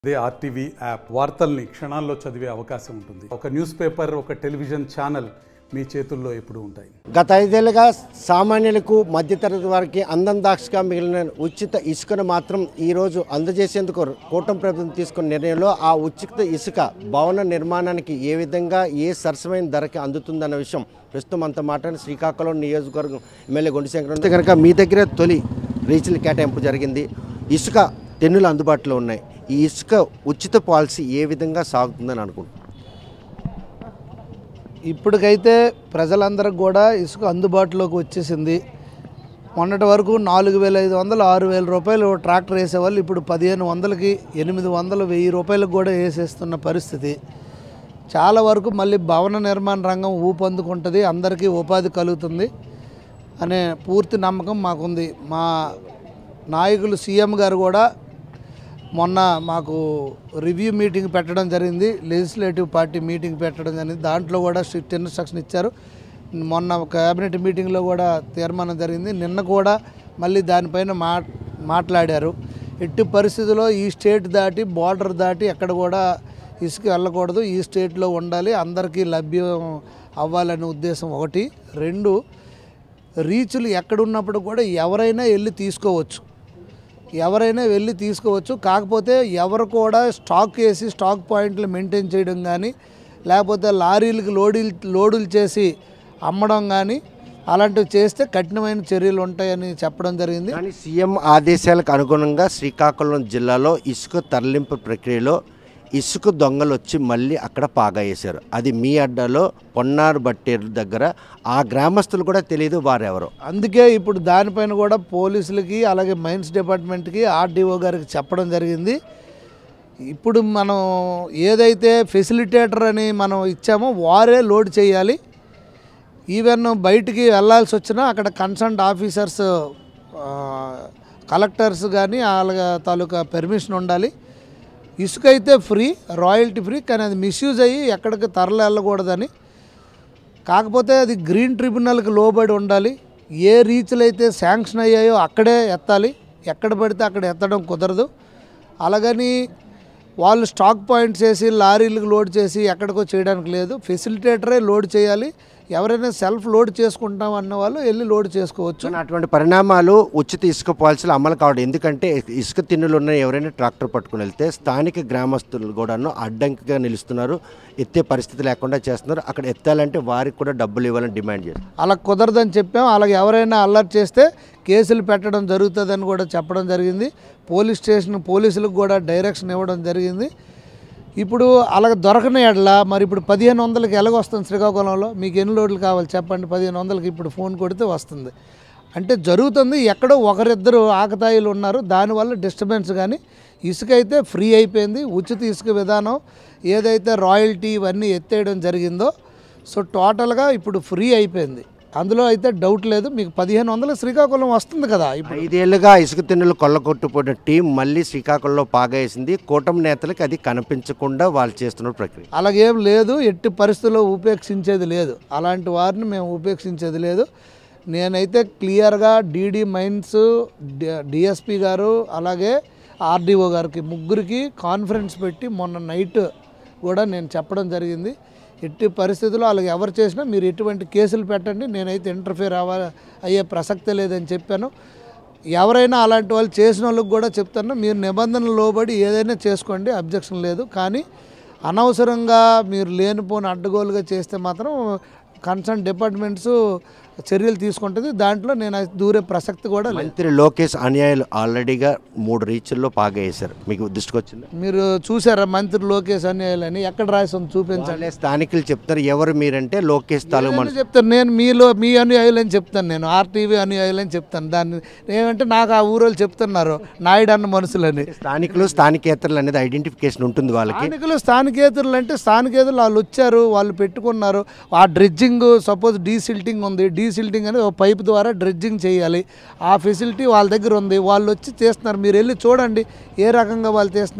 అదే RTV app వార్తల్ని క్షణాల్లో చదివే అవకాశం ఉంటుంది ఒక న్యూస్ పేపర్ ఒక టెలివిజన్ ఛానల్ మీ చేతుల్లో ఎప్పుడూ ఉంటాయి గత ఐదేళ్లుగా సామాన్యులకు మధ్యతరగతి వారికి అందం దాక్షగా మిగిలిన ఉచిత ఇసుకను మాత్రం ఈరోజు అందజేసేందుకు కూటమి ప్రభుత్వం తీసుకున్న నిర్ణయంలో ఆ ఉచిత ఇసుక భవన నిర్మాణానికి ఏ విధంగా ఏ సరసమైన ధరకి అందుతుందన్న విషయం ప్రస్తుతం అంత మాట్లాడి శ్రీకాకుళం నియోజకవర్గం ఎమ్మెల్యే గుండిశంకర్ అయితే కనుక మీ దగ్గర తొలి రీచ్ల కేటాయింపు జరిగింది ఇసుక టెన్నులు అందుబాటులో ఉన్నాయి ఈ ఇసుక ఉచిత పాలసీ ఏ విధంగా సాగుతుందని అనుకుంటున్నాను ఇప్పటికైతే ప్రజలందరికి కూడా ఇసుక అందుబాటులోకి వచ్చేసింది మొన్నటి వరకు నాలుగు వేల ఐదు వందలు ఆరు వేల రూపాయలు ట్రాక్టర్ వేసేవాళ్ళు ఇప్పుడు పదిహేను వందలకి ఎనిమిది వందలు వెయ్యి రూపాయలకు కూడా వేసేస్తున్న పరిస్థితి చాలా వరకు మళ్ళీ భవన నిర్మాణ రంగం ఊపందుకుంటుంది అందరికీ ఉపాధి కలుగుతుంది అనే పూర్తి నమ్మకం మాకుంది మా నాయకులు సీఎం గారు కూడా మొన్న మాకు రివ్యూ మీటింగ్ పెట్టడం జరిగింది లెజిస్లేటివ్ పార్టీ మీటింగ్ పెట్టడం జరిగింది దాంట్లో కూడా స్ట్రిక్ట్ ఇన్స్ట్రక్షన్ ఇచ్చారు మొన్న కేబినెట్ మీటింగ్లో కూడా తీర్మానం జరిగింది నిన్న కూడా మళ్ళీ దానిపైన మా మాట్లాడారు ఎట్టి పరిస్థితుల్లో ఈ స్టేట్ దాటి బార్డర్ దాటి ఎక్కడ కూడా ఇసుక వెళ్ళకూడదు ఈ స్టేట్లో ఉండాలి అందరికీ లభ్యం అవ్వాలనే ఉద్దేశం ఒకటి రెండు రీచులు ఎక్కడున్నప్పుడు కూడా ఎవరైనా వెళ్ళి తీసుకోవచ్చు ఎవరైనా వెళ్ళి తీసుకోవచ్చు కాకపోతే ఎవరు కూడా స్టాక్ వేసి స్టాక్ పాయింట్లు మెయింటైన్ చేయడం కానీ లేకపోతే లారీలకు లోడీలు లోడులు చేసి అమ్మడం కానీ అలాంటివి చేస్తే కఠినమైన చర్యలు ఉంటాయని చెప్పడం జరిగింది కానీ సీఎం ఆదేశాలకు అనుగుణంగా శ్రీకాకుళం జిల్లాలో ఇసుక తరలింపు ప్రక్రియలో ఇసుక దొంగలు వచ్చి మళ్ళీ అక్కడ పాగా వేశారు అది మీ అడ్డాలో పొన్నారు బట్టేరు దగ్గర ఆ గ్రామస్తులు కూడా తెలియదు వారెవరు అందుకే ఇప్పుడు దానిపైన కూడా పోలీసులకి అలాగే మైన్స్ డిపార్ట్మెంట్కి ఆర్డీఓ గారికి చెప్పడం జరిగింది ఇప్పుడు మనం ఏదైతే ఫెసిలిటేటర్ అని మనం ఇచ్చామో వారే లోడ్ చేయాలి ఈవెన్ బయటికి వెళ్ళాల్సి వచ్చినా అక్కడ కన్సర్న్ ఆఫీసర్స్ కలెక్టర్స్ కానీ అలాగే తాలూకా పెర్మిషన్ ఉండాలి ఇసుక అయితే ఫ్రీ రాయల్టీ ఫ్రీ కానీ అది మిస్యూజ్ అయ్యి ఎక్కడికి తరలి వెళ్ళకూడదని కాకపోతే అది గ్రీన్ ట్రిబ్యునల్కి లోబడి ఉండాలి ఏ రీచ్లు అయితే శాంక్షన్ అయ్యాయో అక్కడే ఎత్తాలి ఎక్కడ పడితే అక్కడ ఎత్తడం కుదరదు అలాగని వాళ్ళు స్టాక్ పాయింట్స్ వేసి లారీలకు లోడ్ చేసి ఎక్కడికో చేయడానికి లేదు ఫెసిలిటేటరే లోడ్ చేయాలి ఎవరైనా సెల్ఫ్ లోడ్ చేసుకుంటాం అన్న వాళ్ళు వెళ్ళి లోడ్ చేసుకోవచ్చు కానీ అటువంటి పరిణామాలు ఉచిత ఇసుక పాలసీలు అమలు కావడం ఎందుకంటే ఇసుక తిన్నులు ఉన్న ఎవరైనా ట్రాక్టర్ పట్టుకుని వెళ్తే స్థానిక గ్రామస్తులు కూడాను అడ్డంకిగా నిలుస్తున్నారు ఎత్తే పరిస్థితి లేకుండా చేస్తున్నారు అక్కడ ఎత్తాలంటే వారికి కూడా డబ్బులు ఇవ్వాలని డిమాండ్ చేస్తారు అలా కుదరదని చెప్పాం అలాగే ఎవరైనా అల్లరి చేస్తే కేసులు పెట్టడం జరుగుతుందని కూడా చెప్పడం జరిగింది పోలీస్ స్టేషన్ పోలీసులకు కూడా డైరెక్షన్ ఇవ్వడం జరిగింది ఇప్పుడు అలాగ దొరకని ఎడల మరి ఇప్పుడు పదిహేను వందలకి ఎలాగొస్తుంది శ్రీకాకుళంలో మీకు ఎన్ని లోడ్లు కావాలి చెప్పండి పదిహేను వందలకి ఇప్పుడు ఫోన్ కొడితే వస్తుంది అంటే జరుగుతుంది ఎక్కడో ఒకరిద్దరు ఆకతాయిలు ఉన్నారు దానివల్ల డిస్టర్బెన్స్ కానీ ఇసుక అయితే ఫ్రీ అయిపోయింది ఉచిత ఇసుక విధానం ఏదైతే రాయల్టీ ఇవన్నీ ఎత్తేయడం జరిగిందో సో టోటల్గా ఇప్పుడు ఫ్రీ అయిపోయింది అందులో అయితే డౌట్ లేదు మీకు పదిహేను వందలు శ్రీకాకుళం వస్తుంది కదా ఇప్పుడు ఐదేళ్లుగా ఇసుక తిన్నులు కొల్లగొట్టుపోయిన టీం మళ్ళీ శ్రీకాకుళంలో పాగా వేసింది కూటమి నేతలకు అది కనిపించకుండా వాళ్ళు చేస్తున్న ప్రక్రియ అలాగేం లేదు ఎట్టి పరిస్థితుల్లో ఉపేక్షించేది లేదు అలాంటి వారిని మేము ఉపేక్షించేది లేదు నేనైతే క్లియర్గా డీడీ మైన్స్ డిఎస్పి గారు అలాగే ఆర్డీఓ గారికి ముగ్గురికి కాన్ఫరెన్స్ పెట్టి మొన్న నైట్ కూడా నేను చెప్పడం జరిగింది ఎట్టి పరిస్థితుల్లో అలాగే ఎవరు చేసినా మీరు ఎటువంటి కేసులు పెట్టండి నేనైతే ఇంటర్ఫియర్ అవ్వ అయ్యే ప్రసక్తే లేదని చెప్పాను ఎవరైనా అలాంటి వాళ్ళు చేసిన వాళ్ళకి కూడా చెప్తాను మీరు నిబంధనలు లోబడి ఏదైనా చేసుకోండి అబ్జెక్షన్ లేదు కానీ అనవసరంగా మీరు లేనిపోని అడ్డగోలుగా చేస్తే మాత్రం కన్సర్న్ డిపార్ట్మెంట్స్ చర్యలు తీసుకుంటుంది దాంట్లో నేను అది దూరే ప్రసక్తి కూడా లేదు మంత్రి లోకేష్ అన్యాయాలు ఆల్రెడీగా మూడు రీచ్ల్లో పాగా వేశారు మీకు దృష్టికి వచ్చింది మీరు చూసారా మంత్రి లోకేష్ అన్యాయాలని ఎక్కడ రాసి చూపించండి వాళ్ళే స్థానికులు చెప్తారు ఎవరు మీరంటే లోకేష్ తాలూకు నేను చెప్తాను నేను మీలో మీ అనుయాయులని చెప్తాను నేను ఆర్టీవీ అనుయాయులని చెప్తాను దాన్ని ఏమంటే నాకు ఆ ఊరోళ్ళు చెప్తున్నారు నాయుడు అన్న మనుషులని స్థానికులు స్థానికేతరులు అనేది ఐడెంటిఫికేషన్ ఉంటుంది వాళ్ళకి స్థానికులు స్థానికేతరులు అంటే స్థానికేతరులు వాళ్ళు వచ్చారు వాళ్ళు పెట్టుకున్నారు ఆ డ్రెడ్జింగ్ సపోజ్ డీసిల్టింగ్ ఉంది డీసిల్టింగ్ అనేది ఒక పైప్ ద్వారా డ్రెడ్జింగ్ చేయాలి ఆ ఫెసిలిటీ వాళ్ళ దగ్గర ఉంది వాళ్ళు వచ్చి చేస్తున్నారు మీరు వెళ్ళి చూడండి ఏ రకంగా వాళ్ళు చేస్తున్నారు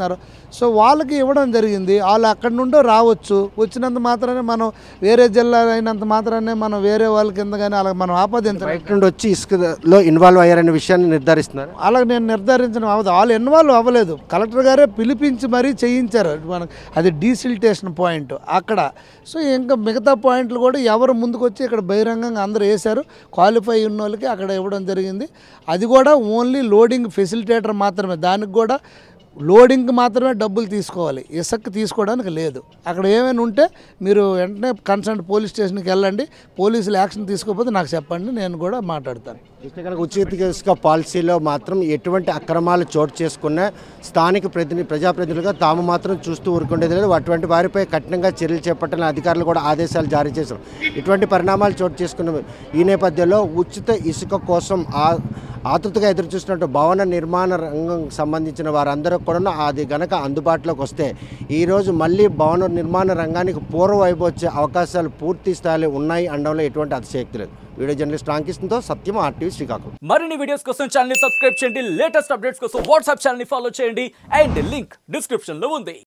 సో వాళ్ళకి ఇవ్వడం జరిగింది వాళ్ళు అక్కడి నుండో రావచ్చు వచ్చినంత మాత్రానే మనం వేరే జిల్లా అయినంత మాత్రానే మనం వేరే వాళ్ళ కింద కానీ అలా మనం ఆపాదించలేం బయట నుండి వచ్చి ఇసుకలో ఇన్వాల్వ్ అయ్యారనే విషయాన్ని నిర్ధారిస్తున్నారు అలాగ నేను నిర్ధారించడం అవ్వదు వాళ్ళు ఇన్వాల్వ్ అవ్వలేదు కలెక్టర్ గారే పిలిపించి మరీ చేయించారు మనకు అది డీసిల్టేషన్ పాయింట్ అక్కడ సో ఇంకా మిగతా పాయింట్లు కూడా ఎవరు ముందుకు వచ్చి ఇక్కడ బహిరంగంగా అందరూ వేశారు క్వాలిఫై ఉన్న వాళ్ళకి అక్కడ ఇవ్వడం జరిగింది అది కూడా ఓన్లీ లోడింగ్ ఫెసిలిటేటర్ మాత్రమే దానికి కూడా లోడింగ్కి మాత్రమే డబ్బులు తీసుకోవాలి ఇసుక తీసుకోవడానికి లేదు అక్కడ ఏమైనా ఉంటే మీరు వెంటనే కన్సర్న్ పోలీస్ స్టేషన్కి వెళ్ళండి పోలీసులు యాక్షన్ తీసుకోకపోతే నాకు చెప్పండి నేను కూడా మాట్లాడతాను ఇస్తే కనుక ఉచిత ఇసుక పాలసీలో మాత్రం ఎటువంటి అక్రమాలు చోటు చేసుకున్న స్థానిక ప్రతిని ప్రజాప్రతినిధులుగా తాము మాత్రం చూస్తూ ఊరుకుండేది లేదు అటువంటి వారిపై కఠినంగా చర్యలు చేపట్టాలని అధికారులు కూడా ఆదేశాలు జారీ చేశారు ఇటువంటి పరిణామాలు చోటు చేసుకున్న ఈ నేపథ్యంలో ఉచిత ఇసుక కోసం ఆ ఆతృతగా ఎదురు చూస్తున్నట్టు భవన నిర్మాణ రంగం సంబంధించిన వారందరూ కూడా అది గనక అందుబాటులోకి వస్తే ఈరోజు మళ్ళీ భవన నిర్మాణ రంగానికి పూర్వ వైపు వచ్చే అవకాశాలు పూర్తి స్థాయిలో ఉన్నాయి అనడంలో ఎటువంటి అతిశయక్తి లేదు వీడియో జర్నలిస్ట్ రాంకిష్తో సత్యం ఆర్టీవీ శ్రీకాకుళం మరిన్ని వీడియోస్ కోసం ఛానల్ సబ్స్క్రైబ్ చేయండి లేటెస్ట్ అప్డేట్స్ కోసం వాట్సాప్ ఛానల్ ఫాలో చేయండి అండ్ లింక్ డిస్క్రిప్షన్ లో ఉంది